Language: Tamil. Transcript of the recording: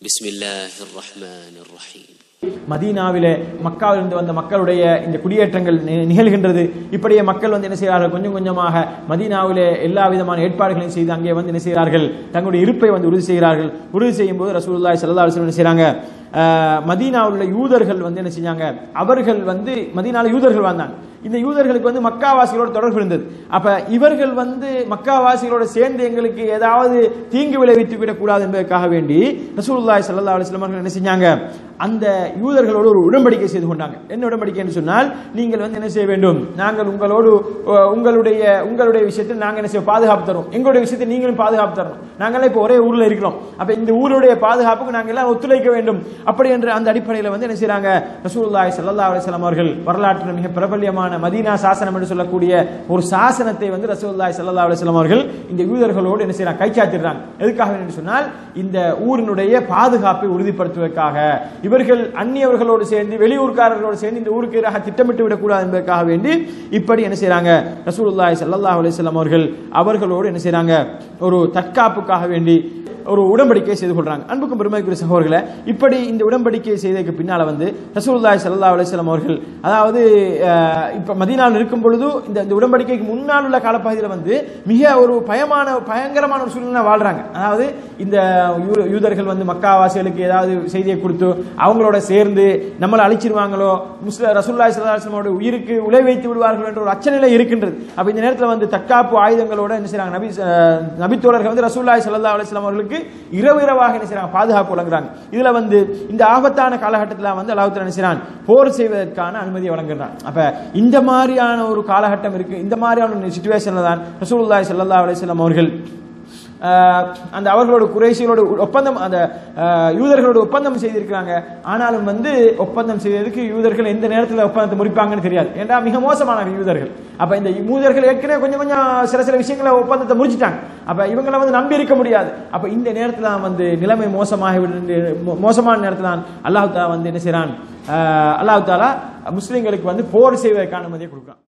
بسم الله الرحمن الرحيم மதீனாவிலே மக்காவிலிருந்து வந்த மக்களுடைய இந்த குடியேற்றங்கள் நி- நிகழ்கின்றது இப்படியே மக்கள் வந்து என்ன செய்கிறார்கள் கொஞ்சம் கொஞ்சமாக மதீனாவிலே எல்லா விதமான ஏற்பாடுகளையும் செய்து அங்கே வந்து என்ன செய்கிறார்கள் தங்களுடைய இருப்பை வந்து உறுதி செய்கிறார்கள் உறுதி செய்யும் போது ரசூலுல்லாஹி ஸல்லல்லாஹு அலைஹி வஸல்லம் என்ன செய்றாங்க ஆஹ், மதீனாவில் உள்ள யூதர்கள் வந்து என்ன செஞ்சாங்க அவர்கள் வந்து மதீனால யூதர்கள் வந்தாங்க இந்த யூதர்களுக்கு வந்து மக்காவாசிகளோட தொடர்பு இருந்தது அப்ப இவர்கள் வந்து மக்காவாசிகளோட சேர்ந்து எங்களுக்கு ஏதாவது தீங்கு விளைவித்து விடக்கூடாது என்பதற்காக வேண்டி ரசூலுல்லாஹி ஸல்லல்லாஹு அலைஹி வஸல்லம் அவர்கள் என்ன செஞ்சாங்க அந்த யூதர்களோடு ஒரு உடன்படிக்கை செய்து கொண்டாங்க என்ன உடன்படிக்கை என்று சொன்னால் நீங்கள் வந்து என்ன செய்ய வேண்டும் நாங்கள் உங்களோடு அஹ், உங்களுடைய உங்களுடைய விஷயத்தில் நாங்கள் என்ன செய்ய பாதுகாப்பு தரோம் எங்களுடைய விஷயத்தில் நீங்களும் பாதுகாப்பு தரணும் நாங்களே இப்போ ஒரே ஊர்ல இருக்கிறோம் அப்ப இந்த ஊருடைய பாதுகாப்புக்கு நாங்கள் எல்லாம் ஒத்துழைக்க வேண்டும் அப்படி என்ற அந்த அடிப்படையில் வந்து என்ன செய்றாங்க ரசூலுல்லாஹி ஸல்லல்லாஹு அலைஹி வஸல்லம் அவர்கள் வரலாற்றில் மிக பிரபல்யமான மதீனா சாசனம் என்று சொல்லக்கூடிய ஒரு சாசனத்தை வந்து ரசூலுல்லாஹி ஸல்லல்லாஹு அலைஹி வஸல்லம் அவர்கள் இந்த யூதர்களோடு என்ன செய்றாங்க கைச்சாத்திடுறாங்க எதுக்காக என்று சொன்னால் இந்த ஊரினுடைய பாதுகாப்பை உறுதிப்படுத்துவதற்காக இவர்கள் அந்நியவர்களோடு சேர்ந்து வெளியூர்காரர்களோடு சேர்ந்து இந்த ஊருக்கு எதிராக திட்டமிட்டு விடக்கூடாது என்பதற்காக வேண்டி இப்படி என்ன செய்றாங்க ரசூலுல்லாஹி ஸல்லல்லாஹு அலைஹி வஸல்லம் அவர்கள் அவர்களோடு என்ன செய்றாங்க ஒரு தற்காப்புக்காக வேண்டி ஒரு உடன்படிக்கை செய்து கொள்றாங்க அன்புக்கும் பெருமைக்குரிய சகோதரர்களே இப்படி இந்த உடன்படிக்கை செய்ததுக்கு பின்னால வந்து ரசூலுல்லாஹி ஸல்லல்லாஹு அலைஹி வஸல்லம் அவர்கள் அதாவது அஹ், இப்ப மதீனாவில் இருக்கும் பொழுது இந்த இந்த உடன்படிக்கைக்கு முன்னால் உள்ள காலப்பகுதியில் வந்து மிக ஒரு பயமான பயங்கரமான ஒரு சூழ்நிலை வாழ்றாங்க அதாவது இந்த யூ- யூதர்கள் வந்து மக்காவாசிகளுக்கு ஏதாவது செய்தியை கொடுத்து அவங்களோட சேர்ந்து நம்மளை அழிச்சிருவாங்களோ முஸ்ல ரசூலுல்லாஹி ஸல்லல்லாஹு அலைஹி வஸல்லம் உயிருக்கு உலை வைத்து விடுவார்கள் என்ற ஒரு அச்சநிலை இருக்கின்றது அப்ப இந்த நேரத்தில் வந்து தற்காப்பு ஆயுதங்களோட என்ன செய்றாங்க நபி அஹ், நபித்தோழர்கள் வந்து ரசூலுல்லாஹி ஸல்லல்லாஹு அலைஹி வஸல்லம் அவர்களுக்கு இரவு இரவாக என்ன செய்றாங்க பாதுகாப்பு வழங்குறாங்க இதுல வந்து இந்த ஆபத்தான காலகட்டத்தில் வந்து அல்லாஹ் தஆலா என்ன செய்றான் போர் செய்வதற்கான அனுமதி வழங்குறான் அப்ப இந்த மாதிரியான ஒரு காலகட்டம் இருக்கு இந்த மாதிரியான ஒரு சுச்சுவேஷன்ல தான் ரசூலுல்லாஹி ஸல்லல்லாஹு அலைஹி வஸல்லம் அவர்கள் ஆஹ், அந்த அவர்களோட குறைசிகளோட ஒப்பந்தம் அந்த ஆஹ், யூதர்களோட ஒப்பந்தம் செய்திருக்கிறாங்க ஆனாலும் வந்து ஒப்பந்தம் செய்ததுக்கு யூதர்கள் எந்த நேரத்தில் ஒப்பந்தத்தை முடிப்பாங்கன்னு தெரியாது ஏன்டா மிக மோசமான யூதர்கள் அப்ப இந்த யூதர்கள் ஏற்கனவே கொஞ்சம் கொஞ்சம் சில சில விஷயங்களை ஒப்பந்தத்தை முடிச்சிட்டாங்க அப்ப இவங்களை வந்து நம்பி இருக்க முடியாது அப்ப இந்த நேரத்தில் தான் வந்து நிலைமை மோசமாக விடு- மோ- மோசமான நேரத்தில் தான் அல்லாஹ் தாலா வந்து என்ன செய்றான் ஆஹ், அல்லாஹ் தாலா முஸ்லிம்களுக்கு வந்து போர் செய்வதற்கான அனுமதியை கொடுக்குறான்